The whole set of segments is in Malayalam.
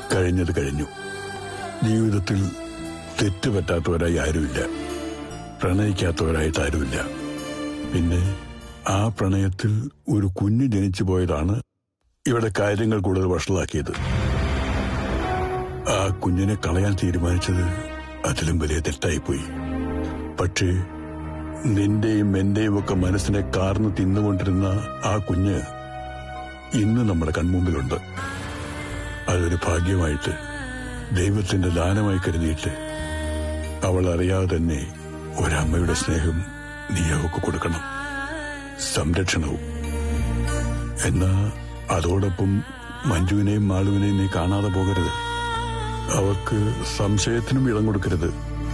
കഴിഞ്ഞത് കഴിഞ്ഞു ജീവിതത്തിൽ തെറ്റുപറ്റാത്തവരായി ആരുമില്ല പ്രണയിക്കാത്തവരായിട്ട് ആരുമില്ല പിന്നെ ആ പ്രണയത്തിൽ ഒരു കുഞ്ഞ് ജനിച്ചു പോയതാണ് ഇവിടെ കാര്യങ്ങൾ കൂടുതൽ വഷളാക്കിയത് ആ കുഞ്ഞിനെ കളയാൻ തീരുമാനിച്ചത് അതിലും വലിയ തെറ്റായിപ്പോയി പക്ഷേ നിന്റെയും എന്റെയും ഒക്കെ മനസ്സിനെ കാർന്നു തിന്നുകൊണ്ടിരുന്ന ആ കുഞ്ഞ് ഇന്ന് നമ്മുടെ കൺമുമ്പിലുണ്ട് അതൊരു ഭാഗ്യമായിട്ട് ദൈവത്തിന്റെ ദാനമായി കരുതിയിട്ട് അവൾ അറിയാതെ തന്നെ ഒരമ്മയുടെ സ്നേഹം നീ അവൾക്ക് കൊടുക്കണം സംരക്ഷണവും എന്നാ അതോടൊപ്പം മഞ്ജുവിനെയും മാളുവിനെയും നീ കാണാതെ പോകരുത് അവർക്ക് സംശയത്തിനും ഇടം കൊടുക്കരുത്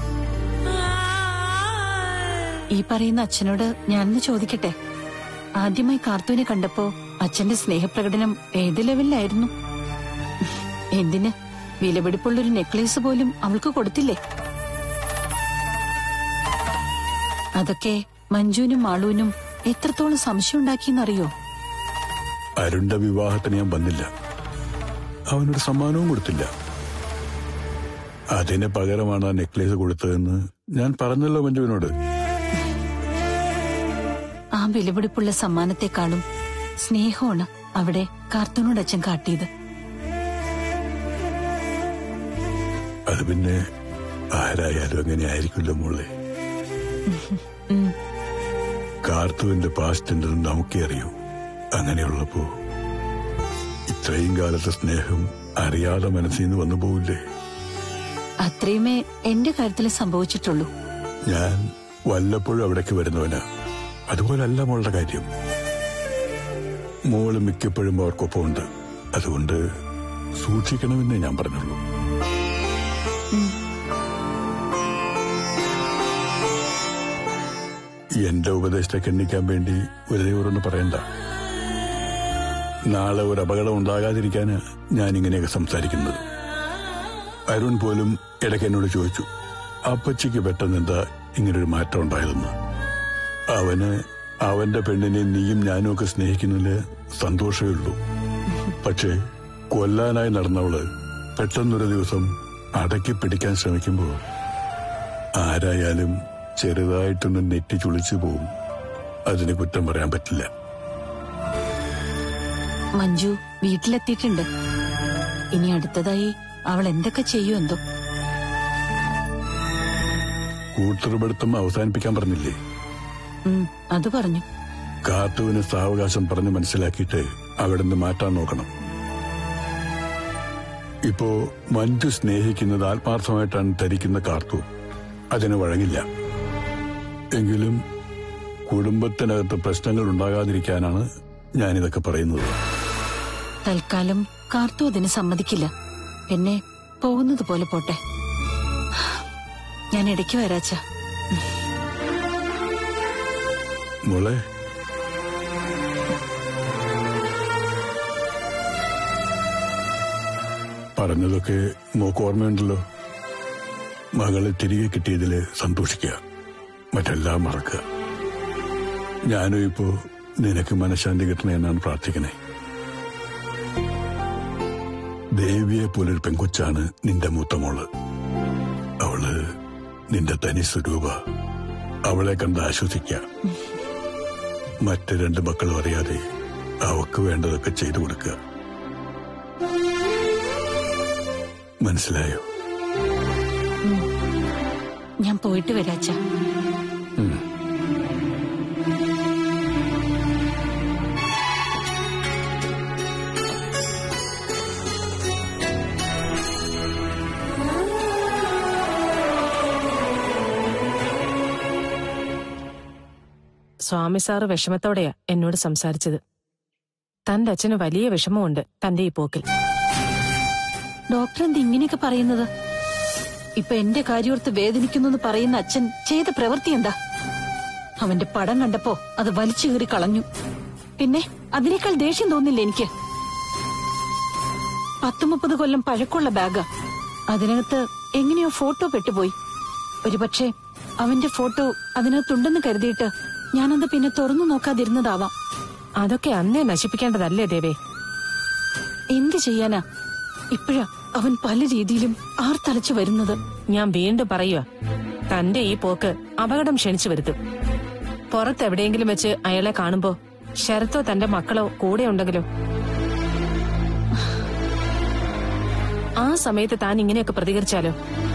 ഈ പറയുന്ന അച്ഛനോട് ഞാനൊന്ന് ചോദിക്കട്ടെ ആദ്യമായി കാർത്തൂനെ കണ്ടപ്പോ അച്ഛന്റെ സ്നേഹപ്രകടനം ഏത് ലെവലിലായിരുന്നു എന്തിന് വിലപിടിപ്പുള്ളൊരു നെക്ലേസ് പോലും അവൾക്ക് കൊടുത്തില്ലേ അതൊക്കെ മഞ്ജുവിനും മാളുവിനും എത്രത്തോളം സംശയം ഉണ്ടാക്കിയെന്നറിയോ അരുണ്ട വിവാഹത്തിന് ഞാൻ വന്നില്ല അവനൊരു സമ്മാനവും കൊടുത്തില്ല അതിന് പകരമാണ് ആ നെക്ലേസ് കൊടുത്തതെന്ന് ഞാൻ പറഞ്ഞല്ലോ മഞ്ജുവിനോട് ആ വിലപിടിപ്പുള്ള സമ്മാനത്തെക്കാളും സ്നേഹമാണ് അവിടെ കാർത്തൂനോട് അച്ഛൻ കാട്ടിയത് അത് പിന്നെ ആരായാലും അങ്ങനെ ആയിരിക്കില്ല മോളെ ഉം. കാർത്തുവിന്റെ പാസ്റ്റ് എന്തെന്ന് നമുക്കേ അറിയൂ അങ്ങനെയുള്ളപ്പോ ഇത്രയും കാലത്തെ സ്നേഹം അറിയാതെ മനസ്സിൽ നിന്ന് വന്നു പോവില്ലേ അത്രയുമേ എന്റെ കാര്യത്തിൽ സംഭവിച്ചിട്ടുള്ളൂ ഞാൻ വല്ലപ്പോഴും അവിടേക്ക് വരുന്നവനാ അതുപോലല്ല മോളുടെ കാര്യം മോള് മിക്കപ്പോഴും അവർക്കൊപ്പം ഉണ്ട് അതുകൊണ്ട് സൂക്ഷിക്കണമെന്നേ ഞാൻ പറഞ്ഞുള്ളൂ എന്റെ ഉപദേശത്തെ ഖണ്ഡിക്കാൻ വേണ്ടി വെറുതെ ഓരോന്ന് പറയണ്ട നാളെ ഒരു അപകടം ഉണ്ടാകാതിരിക്കാന് ഞാൻ ഇങ്ങനെയൊക്കെ സംസാരിക്കുന്നത് അരുൺ പോലും ഇടയ്ക്ക് എന്നോട് ചോദിച്ചു അപ്പച്ചിക്ക് പെട്ടെന്ന് എന്താ ഇങ്ങനൊരു മാറ്റം ഉണ്ടായതെന്ന് അവന് അവന്റെ പെണ്ണിനെ നീയും ഞാനും ഒക്കെ സ്നേഹിക്കുന്നതില് സന്തോഷമേ ഉള്ളൂ പക്ഷേ കൊല്ലാനായി നടന്നവള് പെട്ടെന്നൊരു ദിവസം അടക്കി പിടിക്കാൻ ശ്രമിക്കുമ്പോൾ ആരായാലും ചെറുതായിട്ടൊന്ന് നെറ്റി ചുളിച്ചു പോവും അതിന് കുറ്റം പറയാൻ പറ്റില്ല മഞ്ജു വീട്ടിലെത്തിയിട്ടുണ്ട് ഇനി അടുത്തതായി അവൾ എന്തൊക്കെ ചെയ്യൂ എന്തോ കൂട്ടുപിടുത്തം അവസാനിപ്പിക്കാൻ പറഞ്ഞില്ലേ ഉം, അത് പറഞ്ഞു കാത്തുവിന് സാവകാശം പറഞ്ഞ് മനസ്സിലാക്കിയിട്ട് അവിടുന്ന് മാറ്റാൻ നോക്കണം ഇപ്പോ മഞ്ജു സ്നേഹിക്കുന്നത് ആത്മാർത്ഥമായിട്ടാണ് ധരിക്കുന്ന കാർത്തു അതിന് വഴങ്ങില്ല എങ്കിലും കുടുംബത്തിനകത്ത് പ്രശ്നങ്ങൾ ഉണ്ടാകാതിരിക്കാനാണ് ഞാനിതൊക്കെ പറയുന്നത് തൽക്കാലം കാർത്തു അതിന് സമ്മതിക്കില്ല പിന്നെ പോകുന്നത് പോലെ പോട്ടെ ഞാൻ ഇടയ്ക്ക് വരാച്ച മോളെ പറഞ്ഞതൊക്കെ മോക്ക് ഓർമ്മയുണ്ടല്ലോ മകളെ തിരികെ കിട്ടിയതില് സന്തോഷിക്കുക മറ്റെല്ലാം മറക്കുക ഞാനും ഇപ്പോ നിനക്ക് മനഃശാന്തി കിട്ടണേ എന്നാണ് പ്രാർത്ഥിക്കണേ ദേവിയെ പോലൊരു പെങ്കൊച്ചാണ് നിന്റെ മൂത്ത മോള് അവള് നിന്റെ തനി സ്വരൂപ അവളെ കണ്ട് ആശ്വസിക്ക മറ്റ് രണ്ട് മക്കളും അറിയാതെ അവക്ക് വേണ്ടതൊക്കെ ചെയ്തു കൊടുക്കുക മനസ്സിലായോ ഞാൻ പോയിട്ട് വരാച്ച ഉം. സ്വാമി സാറ് വിഷമത്തോടെയാ എന്നോട് സംസാരിച്ചത് തന്റെ അച്ഛന് വലിയ വിഷമമുണ്ട് തന്റെ ഈ പോക്കിൽ ഡോക്ടർ എന്ത് ഇങ്ങനെയൊക്കെ പറയുന്നത് ഇപ്പൊ എന്റെ കാര്യോർത്ത് വേദനിക്കുന്നു പറയുന്ന അച്ഛൻ ചെയ്ത പ്രവൃത്തി എന്താ അവന്റെ പടം കണ്ടപ്പോ അത് വലിച്ചു കീറി കളഞ്ഞു പിന്നെ അതിനേക്കാൾ ദേഷ്യം തോന്നില്ല എനിക്ക് പത്ത് മുപ്പത് കൊല്ലം പഴക്കമുള്ള ബാഗാ അതിനകത്ത് എങ്ങനെയോ ഫോട്ടോ പെട്ടുപോയി ഒരുപക്ഷെ അവന്റെ ഫോട്ടോ അതിനകത്തുണ്ടെന്ന് കരുതിയിട്ട് ഞാനത് പിന്നെ തുറന്നു നോക്കാതിരുന്നതാവാം അതൊക്കെ അന്നേ നശിപ്പിക്കേണ്ടതല്ലേ ദേവേ എന്ത് ചെയ്യാനാ ഇപ്പോഴാ അവൻ പല രീതിയിലും ആർത്തലച്ചു വരുന്നത് ഞാൻ വീണ്ടും പറയുക തന്റെ ഈ പോക്ക് അപകടം ക്ഷണിച്ചു വരുത്തും പുറത്തെവിടെയെങ്കിലും വെച്ച് അയാളെ കാണുമ്പോ ശരത്തോ തന്റെ മക്കളോ കൂടെ ഉണ്ടെങ്കിലോ ആ സമയത്ത് താൻ ഇങ്ങനെയൊക്കെ പ്രതികരിച്ചാലോ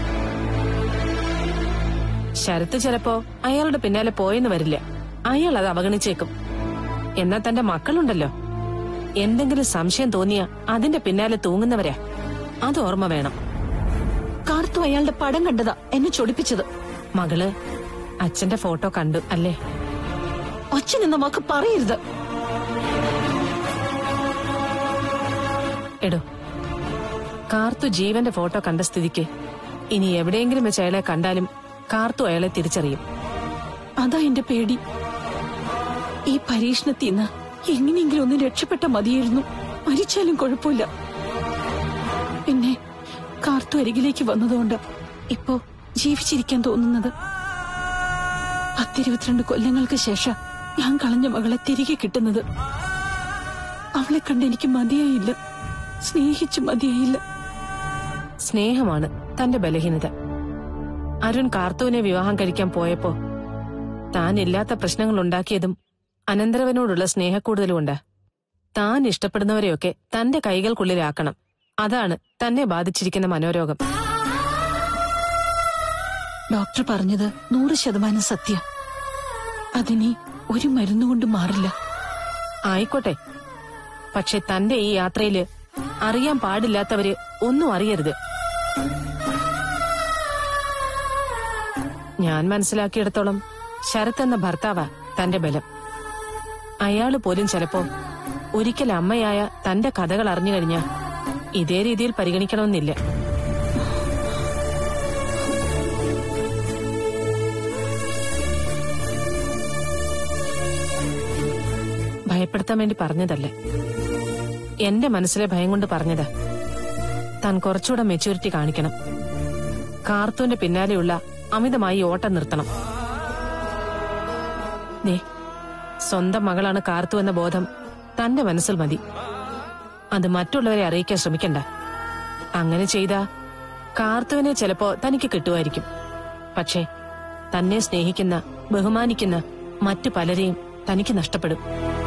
ശരത്ത് ചിലപ്പോ അയാളുടെ പിന്നാലെ പോയെന്ന് വരില്ല അയാൾ അത് അവഗണിച്ചേക്കും എന്നാൽ തന്റെ മക്കളുണ്ടല്ലോ എന്തെങ്കിലും സംശയം തോന്നിയ അതിന്റെ പിന്നാലെ തൂങ്ങുന്നവരാ അത് ഓർമ്മ വേണം കാർത്തു അയാളുടെ പടം കണ്ടതാ എന്നെ ചൊടിപ്പിച്ചത് മകള് അച്ഛന്റെ ഫോട്ടോ കണ്ടു അല്ലേ അച്ഛൻ എന്ന വാക്ക് പറയരുത് എടോ കാർത്തു ജീവന്റെ ഫോട്ടോ കണ്ട സ്ഥിതിക്ക് ഇനി എവിടെയെങ്കിലും വെച്ച് അയാളെ കണ്ടാലും കാർത്തു അയാളെ തിരിച്ചറിയും അതാ എന്റെ പേടി ഈ പരീക്ഷണത്തിൽ നിന്ന് എങ്ങനെയെങ്കിലും ഒന്ന് രക്ഷപ്പെട്ട മതിയായിരുന്നു മരിച്ചാലും കുഴപ്പമില്ല പിന്നെ കാർത്തു അരികിലേക്ക് വന്നതുകൊണ്ട് ഇപ്പോ ജീവിച്ചിരിക്കാൻ തോന്നുന്നത് പത്തിരുപത്തിരണ്ട് കൊല്ലങ്ങൾക്ക് ശേഷം ഞാൻ കളഞ്ഞ മകളെ തിരികെ കിട്ടുന്നത് അവളെ കണ്ട് എനിക്ക് മതിയായില്ല സ്നേഹിച്ചു മതിയായില്ല സ്നേഹമാണ് തന്റെ ബലഹീനത അരുൺ കാർത്തുവിനെ വിവാഹം കഴിക്കാൻ പോയപ്പോ താൻ ഇല്ലാത്ത പ്രശ്നങ്ങൾ ഉണ്ടാക്കിയതും അനന്തരവനോടുള്ള സ്നേഹക്കൂടുതലുമുണ്ട് താൻ ഇഷ്ടപ്പെടുന്നവരെയൊക്കെ തന്റെ കൈകൾക്കുള്ളിലാക്കണം അതാണ് തന്നെ ബാധിച്ചിരിക്കുന്ന മനോരോഗം ഡോക്ടർ പറഞ്ഞത് നൂറ് ശതമാനം സത്യ അതിനി ഒരു മരുന്നുകൊണ്ട് മാറില്ല ആയിക്കോട്ടെ പക്ഷെ തന്റെ ഈ യാത്രയില് അറിയാൻ പാടില്ലാത്തവര് ഒന്നും അറിയരുത് ഞാൻ മനസ്സിലാക്കിയിടത്തോളം ശരത് എന്ന ഭർത്താവാ തന്റെ ബലം അയാള് പോലും ചിലപ്പോ ഒരിക്കൽ അമ്മയായ തന്റെ കഥകൾ അറിഞ്ഞു കഴിഞ്ഞാ ഇതേ രീതിയിൽ പരിഗണിക്കണമെന്നില്ല ഭയപ്പെടുത്താൻ വേണ്ടി പറഞ്ഞതല്ല എന്റെ മനസ്സിലെ ഭയം കൊണ്ട് പറഞ്ഞതാ താൻ കുറച്ചുകൂടെ മെച്യൂരിറ്റി കാണിക്കണം കാർത്തൂന്റെ പിന്നാലെയുള്ള അമിതമായി ഓട്ടം നിർത്തണം ദേ സ്വന്തം മകളാണ് കാർത്തു എന്ന ബോധം തന്റെ മനസ്സിൽ മതി അത് മറ്റുള്ളവരെ അറിയിക്കാൻ ശ്രമിക്കണ്ട അങ്ങനെ ചെയ്ത കാർത്തുവിനെ ചിലപ്പോ തനിക്ക് കിട്ടുമായിരിക്കും പക്ഷേ തന്നെ സ്നേഹിക്കുന്ന ബഹുമാനിക്കുന്ന മറ്റു പലരെയും തനിക്ക് നഷ്ടപ്പെടും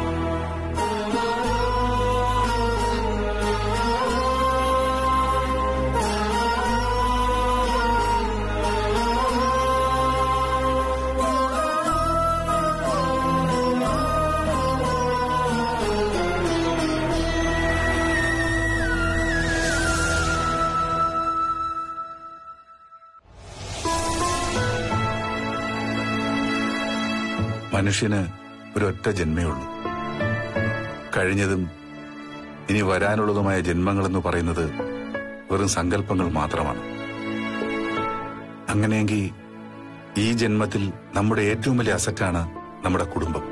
മനുഷ്യന് ഒരൊറ്റ ജന്മേ ഉള്ളൂ കഴിഞ്ഞതും ഇനി വരാനുള്ളതുമായ ജന്മങ്ങളെന്ന് പറയുന്നത് വെറും സങ്കല്പങ്ങൾ മാത്രമാണ് അങ്ങനെയെങ്കിൽ ഈ ജന്മത്തിൽ നമ്മുടെ ഏറ്റവും വലിയ അസറ്റാണ് നമ്മുടെ കുടുംബം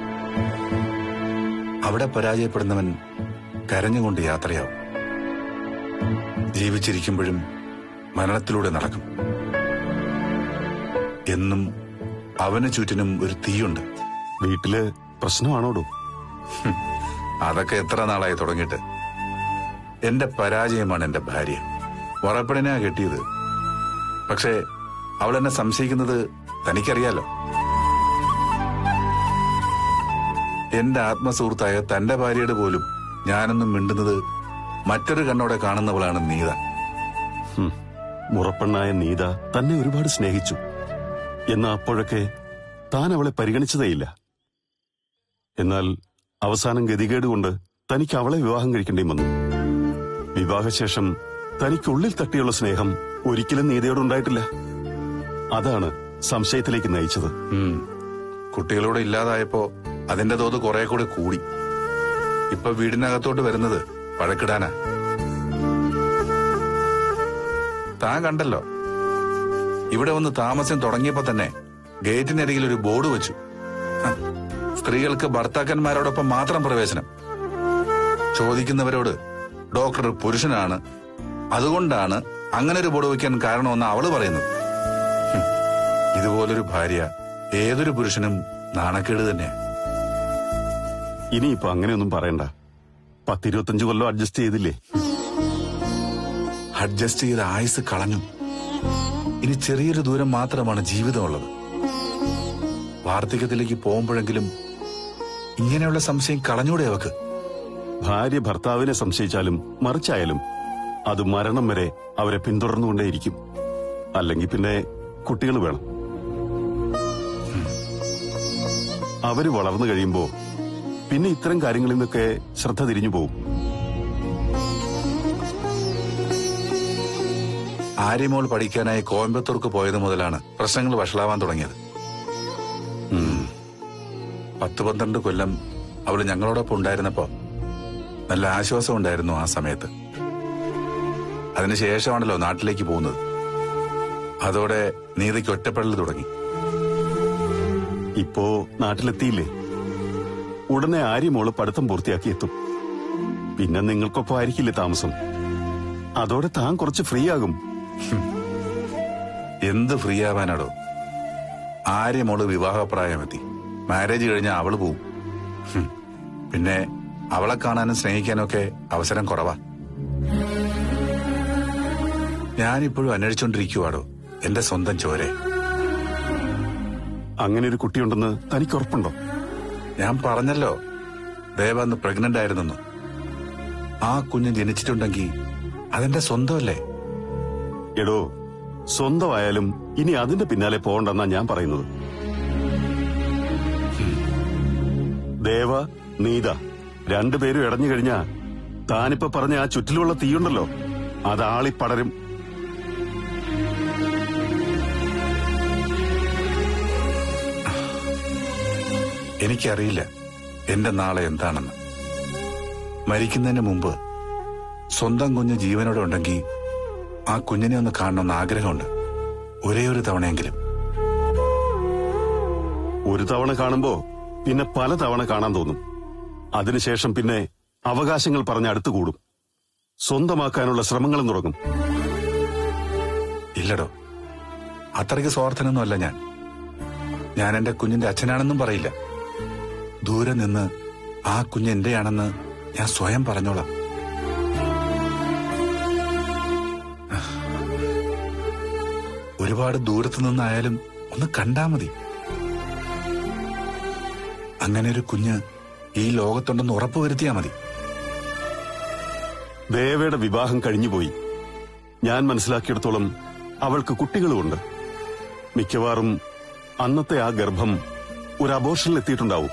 അവിടെ പരാജയപ്പെടുന്നവൻ കരഞ്ഞുകൊണ്ട് യാത്രയാവും ജീവിച്ചിരിക്കുമ്പോഴും മരണത്തിലൂടെ നടക്കും എന്നും അവന് ചുറ്റിനും ഒരു തീയുണ്ട് വീട്ടില് പ്രശ്നമാണോടോ അതൊക്കെ എത്ര നാളായി തുടങ്ങിയിട്ട് എന്റെ പരാജയമാണ് എന്റെ ഭാര്യ ഉറപ്പടിനാ കെട്ടിയത് പക്ഷേ അവൾ എന്നെ സംശയിക്കുന്നത് തനിക്കറിയാലോ എന്റെ ആത്മസുഹൃത്തായ തന്റെ ഭാര്യയുടെ പോലും ഞാനൊന്നും മിണ്ടുന്നത് മറ്റൊരു കണ്ണോടെ കാണുന്നവളാണ് നീത ഹും, മുറപ്പെണ്ണായ നീത തന്നെ ഒരുപാട് സ്നേഹിച്ചു എന്നാ അപ്പോഴൊക്കെ താൻ അവളെ പരിഗണിച്ചതേയില്ല എന്നാൽ അവസാനം ഗതികേട് കൊണ്ട് തനിക്ക് അവളെ വിവാഹം കഴിക്കേണ്ടി വന്നു വിവാഹശേഷം തനിക്കുള്ളിൽ തട്ടിയുള്ള സ്നേഹം ഒരിക്കലും നീതയോടുണ്ടായിട്ടില്ല അതാണ് സംശയത്തിലേക്ക് നയിച്ചത് ഉം. കുട്ടികളോട് ഇല്ലാതായപ്പോ അതിന്റെ തോത് കുറെ കൂടെ കൂടി ഇപ്പൊ വീടിനകത്തോട്ട് വരുന്നത് വഴക്കിടാനാ താൻ കണ്ടല്ലോ ഇവിടെ വന്ന് താമസം തുടങ്ങിയപ്പോ തന്നെ ഗേറ്റിനരികിൽ ഒരു ബോർഡ് വെച്ചു ഹ, സ്ത്രീകൾക്ക് ഭർത്താക്കന്മാരോടൊപ്പം മാത്രം പ്രവേശനം ചോദിക്കുന്നവരോട് ഡോക്ടർ പുരുഷനാണ് അതുകൊണ്ടാണ് അങ്ങനെ ഒരു ബോർഡ് വയ്ക്കാൻ കാരണമെന്ന് അവള് പറയുന്നത് ഹും, ഇതുപോലൊരു ഭാര്യ ഏതൊരു പുരുഷനും നാണക്കേട് തന്നെയാ ഇനിയിപ്പോ അങ്ങനെയൊന്നും പറയണ്ട പത്തിരുപത്തഞ്ചു കൊല്ലം അഡ്ജസ്റ്റ് ചെയ്തില്ലേ അഡ്ജസ്റ്റ് ചെയ്ത് ആയുസ് കളഞ്ഞു ഇനി ചെറിയൊരു ദൂരം മാത്രമാണ് ജീവിതമുള്ളത് വാർദ്ധക്യത്തിലേക്ക് പോകുമ്പോഴെങ്കിലും ഇങ്ങനെയുള്ള സംശയം കളഞ്ഞൂടെ അവക്ക് ഭാര്യ ഭർത്താവിനെ സംശയിച്ചാലും മറിച്ചായാലും അത് മരണം വരെ അവരെ പിന്തുടർന്നുകൊണ്ടേയിരിക്കും അല്ലെങ്കിൽ പിന്നെ കുട്ടികൾ വേണം അവര് വളർന്നു കഴിയുമ്പോ പിന്നെ ഇത്തരം കാര്യങ്ങളിൽ നിന്നൊക്കെ ശ്രദ്ധ തിരിഞ്ഞു പോകും ആര്യമോൾ പഠിക്കാനായി കോയമ്പത്തൂർക്ക് പോയത് മുതലാണ് പ്രശ്നങ്ങൾ വഷളാവാൻ തുടങ്ങിയത് ഉം. പത്ത് പന്ത്രണ്ട് കൊല്ലം അവള് ഞങ്ങളോടൊപ്പം ഉണ്ടായിരുന്നപ്പോ നല്ല ആശ്വാസം ഉണ്ടായിരുന്നു ആ സമയത്ത് അതിനുശേഷമാണല്ലോ നാട്ടിലേക്ക് പോകുന്നത് അതോടെ നീതിക്ക് ഒറ്റപ്പെടൽ തുടങ്ങി ഇപ്പോ നാട്ടിലെത്തിയില്ലേ ഉടനെ ആര്യമോള് പഠിത്തം പൂർത്തിയാക്കി എത്തും പിന്നെ നിങ്ങൾക്കൊപ്പം ആയിരിക്കില്ലേ താമസം അതോടെ താൻ കുറച്ച് ഫ്രീ ആകും എന്ത് ഫ്രീ ആവാനാടോ ആര്യമോള് വിവാഹപ്രായമെത്തി മാരേജ് കഴിഞ്ഞാൽ അവള് പോവും ഹും. പിന്നെ അവളെ കാണാനും സ്നേഹിക്കാനും ഒക്കെ അവസരം കുറവാ ഞാനിപ്പോഴും അന്വേഷിച്ചോണ്ടിരിക്കുവാടോ എന്റെ സ്വന്തം ചോരെ അങ്ങനെ ഒരു കുട്ടിയുണ്ടെന്ന് തനിക്ക് ഉറപ്പുണ്ടോ ഞാൻ പറഞ്ഞല്ലോ ദേവ അന്ന് പ്രഗ്നന്റ് ആയിരുന്നെന്ന് ആ കുഞ്ഞ് ജനിച്ചിട്ടുണ്ടെങ്കിൽ അതെന്റെ സ്വന്തമല്ലേ എടോ സ്വന്തമായാലും ഇനി അതിന്റെ പിന്നാലെ പോകണ്ടെന്നാ ഞാൻ പറയുന്നത് ഹും. ദേവ നീത രണ്ടുപേരും ഇടഞ്ഞു കഴിഞ്ഞാ താനിപ്പോ പറഞ്ഞ ആ ചുറ്റിലുള്ള തീയുണ്ടല്ലോ അത് ആളിപ്പടരും എനിക്കറിയില്ല എന്റെ നാളെ എന്താണെന്ന് മരിക്കുന്നതിന് മുമ്പ് സ്വന്തം കുഞ്ഞ് ജീവനോടെ ഉണ്ടെങ്കിൽ ആ കുഞ്ഞിനെ ഒന്ന് കാണണമെന്ന് ആഗ്രഹമുണ്ട് ഒരേ ഒരു തവണയെങ്കിലും ഒരു തവണ കാണുമ്പോ പിന്നെ പല തവണ കാണാൻ തോന്നും അതിനുശേഷം പിന്നെ അവകാശങ്ങൾ പറഞ്ഞ് അടുത്തു കൂടും സ്വന്തമാക്കാനുള്ള ശ്രമങ്ങളും തുടങ്ങും ഇല്ലടോ അത്രയ്ക്ക് സ്വാർത്ഥനൊന്നുമല്ല ഞാൻ ഞാൻ എന്റെ കുഞ്ഞിന്റെ അച്ഛനാണെന്നും പറയില്ല ദൂരെ നിന്ന് ആ കുഞ്ഞ് എന്റെയാണെന്ന് ഞാൻ സ്വയം പറഞ്ഞോളാം ഒരുപാട് ദൂരത്ത് നിന്നായാലും ഒന്ന് കണ്ടാ മതി അങ്ങനെ ഒരു കുഞ്ഞ് ഈ ലോകത്തുണ്ടെന്ന് ഉറപ്പുവരുത്തിയാ മതി ദേവയുടെ വിവാഹം കഴിഞ്ഞുപോയി ഞാൻ മനസ്സിലാക്കിയിടത്തോളം അവൾക്ക് കുട്ടികളുമുണ്ട് മിക്കവാറും അന്നത്തെ ആ ഗർഭം ഒരു അബോഷനിൽ എത്തിയിട്ടുണ്ടാവും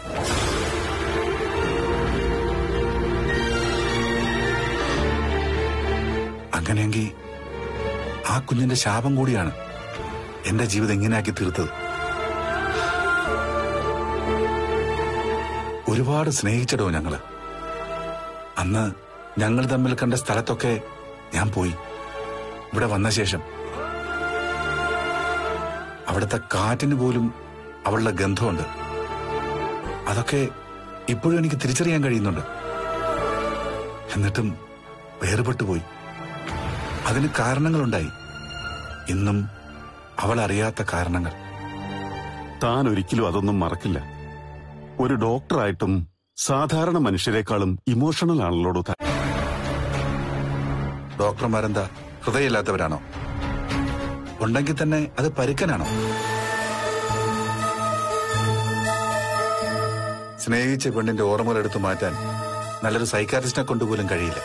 അങ്ങനെയെങ്കിൽ ആ കുഞ്ഞിന്റെ ശാപം കൂടിയാണ് എന്റെ ജീവിതം ഇങ്ങനെയാക്കി തീർത്തത് ഒരുപാട് സ്നേഹിച്ചടോ ഞങ്ങള് അന്ന് ഞങ്ങൾ തമ്മിൽ കണ്ട സ്ഥലത്തൊക്കെ ഞാൻ പോയി ഇവിടെ വന്ന ശേഷം അവിടുത്തെ കാറ്റിന് പോലും അവളുടെ ഗന്ധമുണ്ട് അതൊക്കെ ഇപ്പോഴും എനിക്ക് തിരിച്ചറിയാൻ കഴിയുന്നുണ്ട് എന്നിട്ടും വേർപെട്ടു പോയി അതിന് കാരണങ്ങളുണ്ടായി ഇന്നും അവൾ അറിയാത്ത കാരണങ്ങൾ താൻ ഒരിക്കലും അതൊന്നും മറക്കില്ല ഒരു ഡോക്ടറായിട്ടും സാധാരണ മനുഷ്യരെക്കാളും ഇമോഷണൽ ആണല്ലോടോ താൻ ഡോക്ടർമാരെന്താ ഹൃദയമില്ലാത്തവരാണോ ഉണ്ടെങ്കിൽ തന്നെ അത് പരുക്കനാണോ സ്നേഹിച്ച പെണ്ണിന്റെ ഓർമ്മകൾ എടുത്തു മാറ്റാൻ നല്ലൊരു സൈക്കാട്രിസ്റ്റിനെ കൊണ്ടുപോലും കഴിയില്ല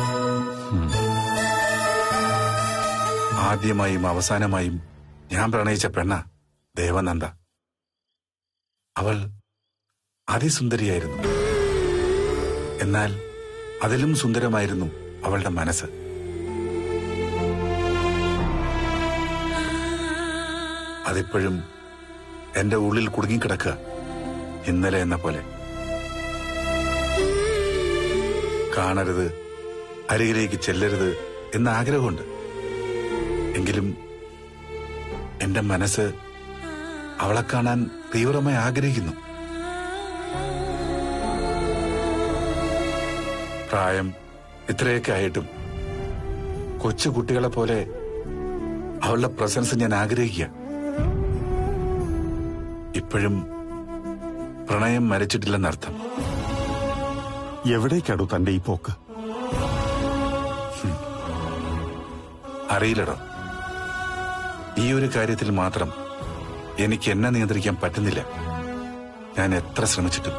ആദ്യമായും അവസാനമായും ഞാൻ പ്രണയിച്ച പെണ്ണ ദേവനന്ദ അവൾ അതിസുന്ദരിയായിരുന്നു എന്നാൽ അതിലും സുന്ദരമായിരുന്നു അവളുടെ മനസ്സ് അതിപ്പോഴും എന്റെ ഉള്ളിൽ കുടുങ്ങിക്കിടക്കുക ഇന്നലെ എന്ന പോലെ കാണരുത് അരികിലേക്ക് ചെല്ലരുത് എന്ന ആഗ്രഹമുണ്ട് എങ്കിലും എന്റെ മനസ്സ് അവളെ കാണാൻ തീവ്രമായി ആഗ്രഹിക്കുന്നു പ്രായം ഇത്രയൊക്കെ ആയിട്ടും കൊച്ചു കുട്ടികളെ പോലെ അവളുടെ പ്രസൻസ് ഞാൻ ആഗ്രഹിക്കുക ഇപ്പോഴും പ്രണയം മരിച്ചിട്ടില്ലെന്നർത്ഥം എവിടേക്കാടോ തന്റെ ഈ പോക്ക് അറിയില്ലടോ ഈ ഒരു കാര്യത്തിൽ മാത്രം എനിക്ക് എന്നെ നിയന്ത്രിക്കാൻ പറ്റുന്നില്ല ഞാൻ എത്ര ശ്രമിച്ചിട്ടും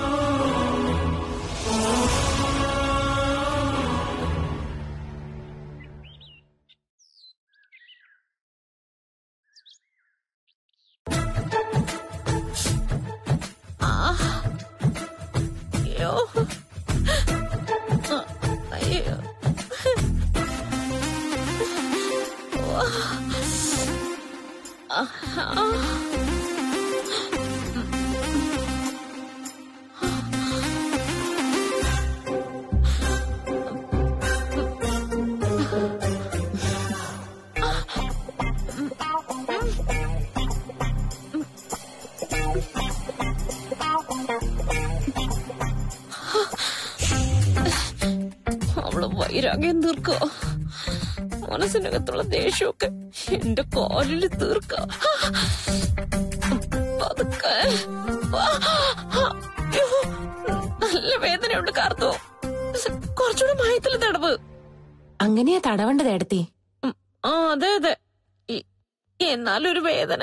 അയ്യോ ആ, അയ്യോ വാ. ആ, ആ. അവള് വൈരാഗ്യം തീർക്കോ മനസ്സിനകത്തുള്ള ദേഷ്യമൊക്കെ എന്റെ കാലിൽ തീർക്ക പതുക്കെ ആ, അയ്യോ, നല്ല വേദനയുണ്ട് കാർത്തു കുറച്ചുകൂടെ മയത്തിൽ തടവ് അങ്ങനെയാ തടവേണ്ടത് എടുത്തി ഉം, ആ അതെ അതെ ഈ- എന്നാലൊരു വേദന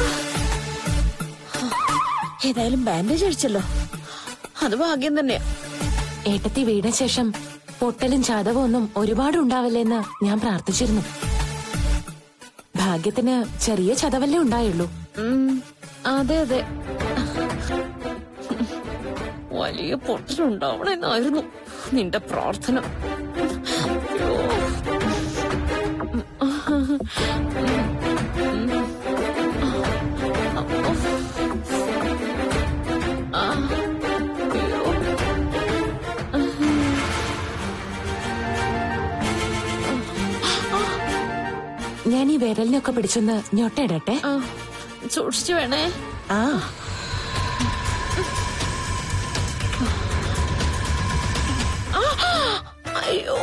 ഏതായാലും ബാൻഡേജ് അടിച്ചല്ലോ അത് ഭാഗ്യം തന്നെയാ ഏട്ടത്തി വീണ ശേഷം പൊട്ടലും ചതവും ഒന്നും ഒരുപാട് ഉണ്ടാവില്ലെന്ന് ഞാൻ പ്രാർത്ഥിച്ചിരുന്നു ഭാഗ്യത്തിന് ചെറിയ ചതവല്ലേ ഉണ്ടായുള്ളൂ ഉം, അതെ അതെ വലിയ പൊട്ടലുണ്ടാവണമെന്നായിരുന്നു നിന്റെ പ്രാർത്ഥന അയ്യോ. ആ, അയ്യോ. ഞാൻ ഈ വിരലിനൊക്കെ പിടിച്ചൊന്ന് ഞൊട്ടയിടട്ടെ ആ, സൂക്ഷിച്ചു വേണേ ആ അയ്യോ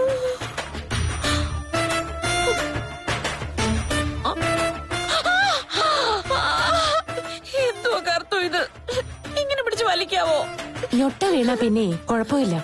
എന്തോ കറുത്തു ഇത് ഇങ്ങനെ പിടിച്ച് വലിക്കാവോ ഞൊട്ട വീണ പിന്നെ കുഴപ്പമില്ല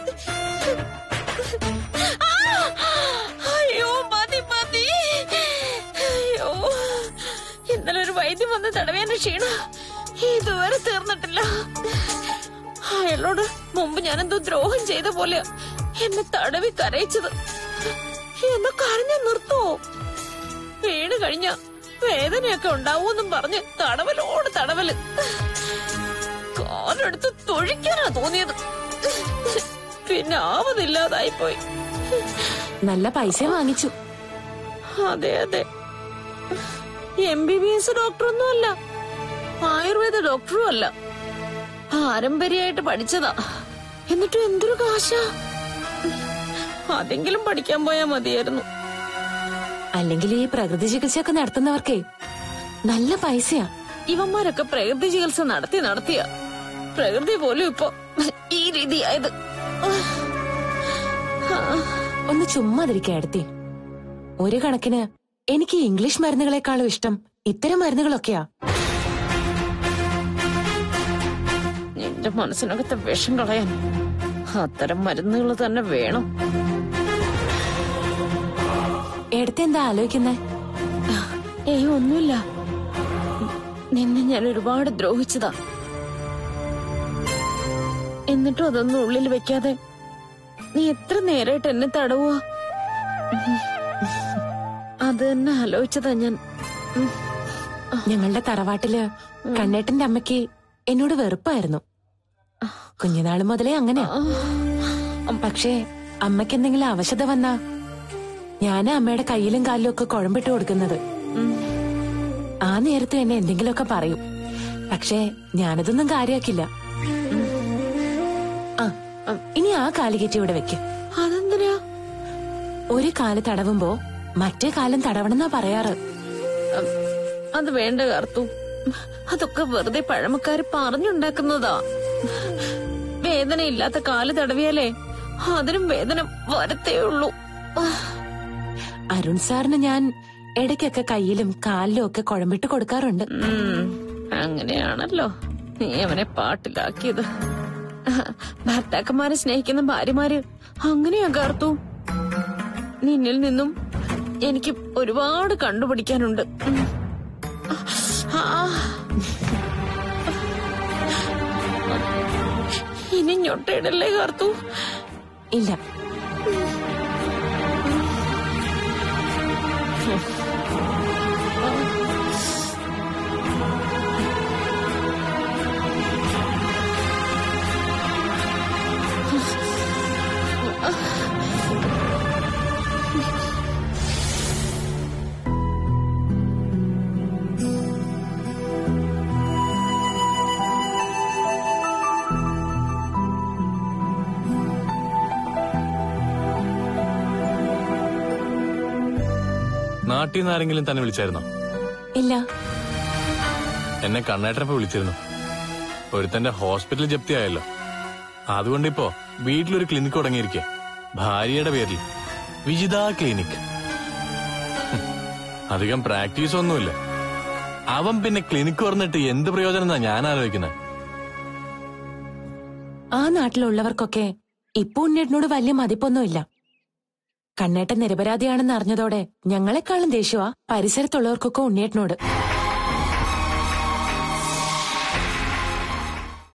അയ്യോ മതി മതി അയ്യോ ഇന്നലെ ഒരു വൈദ്യം വന്ന് തടവേന്റെ ക്ഷീണ ഇതുവരെ തീർന്നിട്ടില്ല അയാളോട് മുമ്പ് ഞാനെന്തോ ദ്രോഹം ചെയ്ത പോലെ എന്നെ തടവി കരയിച്ചത് എന്നെ കരഞ്ഞു നിർത്തോ വീണ് കഴിഞ്ഞ വേദനയൊക്കെ ഉണ്ടാവൂന്നും പറഞ്ഞ് തടവലോട് തടവല് കാലെടുത്ത് തൊഴിക്കാനാ തോന്നിയത് പിന്നെ ആവതില്ലാതായി പോയി നല്ല പൈസ വാങ്ങിച്ചു അതെ അതെ എം ബി ബി എസ് ഡോക്ടറൊന്നും അല്ല ആയുർവേദ ഡോക്ടറും അല്ല പാരമ്പര്യമായിട്ട് പഠിച്ചതാ എന്നിട്ടും എന്തൊരു കാശാ അതെങ്കിലും പഠിക്കാൻ പോയാ മതിയായിരുന്നു അല്ലെങ്കിൽ ഈ പ്രകൃതി ചികിത്സയൊക്കെ നടത്തുന്നവർക്കേ നല്ല പൈസയാ ഇവന്മാരൊക്കെ പ്രകൃതി ചികിത്സ നടത്തി നടത്തിയ പ്രകൃതി പോലും ഇപ്പൊ ഈ രീതിയായത് ഒന്ന് ചുമ്മാതിരിക്കാ എടുത്തി ഒരു കണക്കിന് എനിക്ക് ഈ ഇംഗ്ലീഷ് മരുന്നുകളെക്കാളും ഇഷ്ടം ഇത്തരം മരുന്നുകളൊക്കെയാ നിന്റെ മനസ്സിനകത്തെ വിഷം കളയാൻ അത്തരം മരുന്നുകൾ തന്നെ വേണം എടുത്ത് എന്താ ആലോചിക്കുന്നേ ഏയ് ഒന്നുമില്ല നിന്നെ ഞാൻ ഒരുപാട് ദ്രോഹിച്ചതാ എന്നിട്ടും അതൊന്നും ഉള്ളിൽ വെക്കാതെ നീ എത്ര നേരായിട്ട് എന്നെ തടവുക അത് തന്നെ ആലോചിച്ചതാ ഞാൻ ഉം. ഞങ്ങളുടെ തറവാട്ടില് കണ്ണേട്ടന്റെ അമ്മയ്ക്ക് എന്നോട് വെറുപ്പായിരുന്നു കുഞ്ഞുനാള് മുതലേ അങ്ങനെയാ ആ, പക്ഷേ അമ്മയ്ക്ക് എന്തെങ്കിലും അവശത വന്നാ ഞാനാ അമ്മയുടെ കയ്യിലും കാലിലും ഒക്കെ കുഴമ്പിട്ട് കൊടുക്കുന്നത് ഉം. ആ നേരത്ത് എന്നെ എന്തെങ്കിലുമൊക്കെ പറയും പക്ഷേ ഞാനതൊന്നും കാര്യാക്കില്ല ആ ഇനി ആ കാലികേറ്റി ഇവിടെ വെക്ക് അതെന്തിനാ ഒരു കാല് തടവുമ്പോ മറ്റേ കാലം തടവണമെന്നാ പറയാറ് ഉം, അത് വേണ്ട കാർത്തു അതൊക്കെ വെറുതെ പഴമക്കാര് പറഞ്ഞുണ്ടാക്കുന്നതാ വേദനയില്ലാത്ത കാല് തടവിയാലേ അതിനും വേദന വരത്തേ ഉള്ളൂ അരുൺ സാറിന് ഞാൻ ഇടയ്ക്കൊക്കെ കയ്യിലും കാലിലും ഒക്കെ കുഴമ്പിട്ട് കൊടുക്കാറുണ്ട് ഉം, അങ്ങനെയാണല്ലോ നീ അവനെ പാട്ടിലാക്കിയത് ഭർത്താക്കന്മാരെ സ്നേഹിക്കുന്ന ഭാര്യമാര് അങ്ങനെയാ കാർത്തു നിന്നിൽ നിന്നും എനിക്ക് ഒരുപാട് കണ്ടുപിടിക്കാനുണ്ട് ഉം. ആ. ഇനി ഞൊട്ടയിടല്ലേ കാർത്തു ഇല്ല നാട്ടിൽ നിന്ന് ആരെങ്കിലും തന്നെ വിളിച്ചായിരുന്നോ ഇല്ല എന്നെ കണ്ണേട്ടനപ്പോ വിളിച്ചിരുന്നു ഒരുത്തന്റെ ഹോസ്പിറ്റൽ ജപ്തിയായല്ലോ അതുകൊണ്ടിപ്പോ വീട്ടിലൊരു ക്ലിനിക്ക് തുടങ്ങിയിരിക്കുക ഭാര്യയുടെ പേരിൽ വിജിത ക്ലിനിക് ഹും, അധികം പ്രാക്ടീസ് ഒന്നുമില്ല അവൻ പിന്നെ ക്ലിനിക്ക് തുറന്നിട്ട് എന്ത് പ്രയോജനം എന്നാ ഞാൻ ആലോചിക്കുന്നത് ആ നാട്ടിലുള്ളവർക്കൊക്കെ ഇപ്പൊ ഉണ്ണേട്ടനോട് വലിയ മതിപ്പൊന്നുമില്ല കണ്ണേട്ടൻ നിരപരാധിയാണെന്ന് അറിഞ്ഞതോടെ ഞങ്ങളെക്കാളും ദേഷ്യമാ പരിസരത്തുള്ളവർക്കൊക്കെ ഉണ്ണേട്ടനോട്